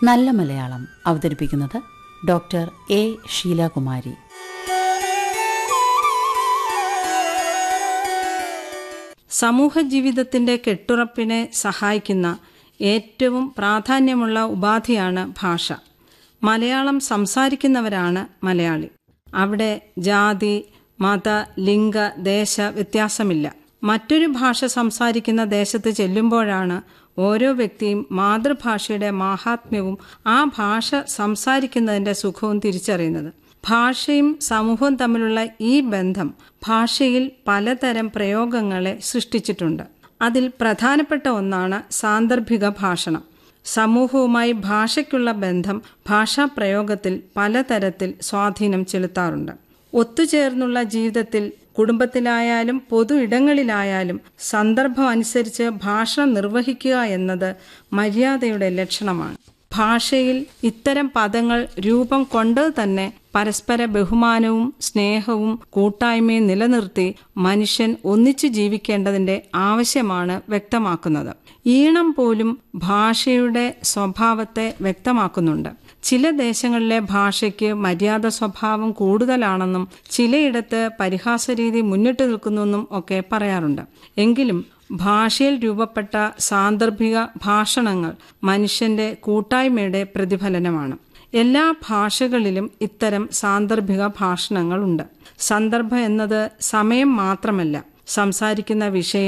നല്ല മലയാളം അവതരിപ്പിക്കുന്നത് doctor A Sheelakumari സമൂഹ ജീവിതത്തിന്റെ കെട്ടുറപ്പിനെ സഹായിക്കുന്ന ഏറ്റവും പ്രാധാന്യമുള്ള ഉപാധിയാണ് ഭാഷ മലയാളം സംസാരിക്കുന്നവരാണ് മലയാളി അവിടെ ജാതി മത ലിംഗ ദേശ വ്യത്യാസമില്ല മറ്റൊരു ഭാഷ സംസാരിക്കുന്ന ദേശത്ത് ചെല്ലുമ്പോഴാണ് ഓരോ വ്യക്തിയും മാതൃഭാഷയുടെ മാഹാത്മ്യവും ആ ഭാഷ സംസാരിക്കുന്നതിന്റെ സുഖവും തിരിച്ചറിയുന്നത് ഭാഷയും സമൂഹവും തമ്മിലുള്ള ഈ ബന്ധം ഭാഷയിൽ പലതരം പ്രയോഗങ്ങളെ സൃഷ്ടിച്ചിട്ടുണ്ട് അതിൽ പ്രധാനപ്പെട്ട ഒന്നാണ് സാന്ദർഭിക ഭാഷണം സമൂഹവുമായി ഭാഷയ്ക്കുള്ള ബന്ധം ഭാഷാ പ്രയോഗത്തിൽ പലതരത്തിൽ സ്വാധീനം ചെലുത്താറുണ്ട് ഒത്തുചേർന്നുള്ള ജീവിതത്തിൽ കുടുംബത്തിലായാലും പൊതു ഇടങ്ങളിലായാലും സന്ദർഭം അനുസരിച്ച് ഭാഷ നിർവഹിക്കുക എന്നത് മര്യാദയുടെ ലക്ഷണമാണ് ഭാഷയിൽ ഇത്തരം പദങ്ങൾ രൂപം കൊണ്ട് തന്നെ പരസ്പര ബഹുമാനവും സ്നേഹവും കൂട്ടായ്മയും നിലനിർത്തി മനുഷ്യൻ ഒന്നിച്ചു ജീവിക്കേണ്ടതിന്റെ ആവശ്യമാണ് വ്യക്തമാക്കുന്നത് ഈണം പോലും ഭാഷയുടെ സ്വഭാവത്തെ വ്യക്തമാക്കുന്നുണ്ട് ചില ദേശങ്ങളിലെ ഭാഷയ്ക്ക് മര്യാദ സ്വഭാവം കൂടുതലാണെന്നും ചിലയിടത്ത് പരിഹാസരീതി മുന്നിട്ട് നിൽക്കുന്നെന്നും ഒക്കെ പറയാറുണ്ട് എങ്കിലും ഭാഷയിൽ രൂപപ്പെട്ട സാന്ദർഭിക ഭാഷണങ്ങൾ മനുഷ്യന്റെ കൂട്ടായ്മയുടെ പ്രതിഫലനമാണ് എല്ലാ ഭാഷകളിലും ഇത്തരം സാന്ദർഭിക ഭാഷണങ്ങളുണ്ട് സന്ദർഭം എന്നത് സമയം മാത്രമല്ല സംസാരിക്കുന്ന വിഷയം